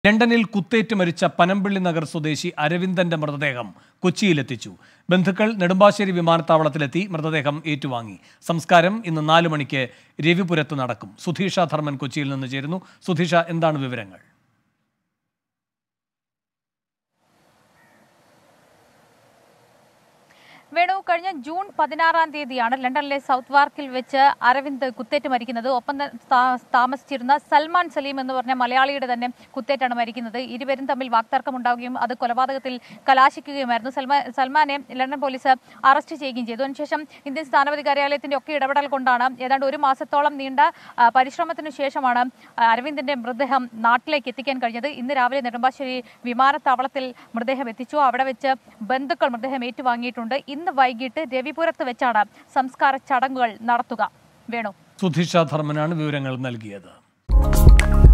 ലണ്ടനിൽ കുത്തേറ്റ് മരിച്ച പനമ്പിള്ളി നഗർ സ്വദേശി അരവിന്ദന്റെ മൃതദേഹം കൊച്ചിയിലെത്തിച്ചു ബന്ധുക്കൾ നെടുമ്പാശ്ശേരി വിമാനത്താവളത്തിലെത്തി മൃതദേഹം ഏറ്റുവാങ്ങി സംസ്കാരം ഇന്ന് നാല് മണിക്ക് രവിപുരത്ത് നടക്കും സുധീഷ ധർമ്മൻ കൊച്ചിയിൽ നിന്ന് ചേരുന്നു സുധീഷ എന്താണ് വിവരങ്ങൾ വേണു കഴിഞ്ഞ ജൂൺ പതിനാറാം തീയതിയാണ് ലണ്ടനിലെ സൗത്ത് വാർക്കിൽ വെച്ച് അരവിന്ദ് കുത്തേറ്റ് മരിക്കുന്നത് ഒപ്പം ത- താ- താമസിച്ചിരുന്ന സൽമാൻ സലീം എന്ന് പറഞ്ഞ മലയാളിയുടെ തന്നെ കുത്തേറ്റാണ് മരിക്കുന്നത് ഇരുവരും തമ്മിൽ വാക്തർക്കം ഉണ്ടാവുകയും അത് കൊലപാതകത്തിൽ കലാശിക്കുകയുമായിരുന്നു സൽമാൻ സൽമാനെ ലണ്ടൻ പോലീസ് അറസ്റ്റ് ചെയ്യുകയും ചെയ്തു അതിനുശേഷം ഇന്ത്യൻ സ്ഥാനപതി കാര്യാലയത്തിന്റെ ഒക്കെ ഇടപെടൽ കൊണ്ടാണ് ഏതാണ്ട് ഒരു മാസത്തോളം നീണ്ട ആ, പരിശ്രമത്തിന് ശേഷമാണ് ആ, അരവിന്ദിന്റെ മൃതദേഹം നാട്ടിലേക്ക് എത്തിക്കാൻ കഴിഞ്ഞത് ഇന്ന് രാവിലെ നെടുമ്പാശ്ശേരി വിമാനത്താവളത്തിൽ മൃതദേഹം എത്തിച്ചു അവിടെ വെച്ച് ബന്ധുക്കൾ മൃതദേഹം ഏറ്റുവാങ്ങിയിട്ടുണ്ട് ഇന്ന് വൈകിട്ട് രവിപുരത്ത് വെച്ചാണ് സംസ്കാര ചടങ്ങുകൾ നടത്തുക വേണു സുധീഷ ധർമ്മനാണ് വിവരങ്ങൾ നൽകിയത്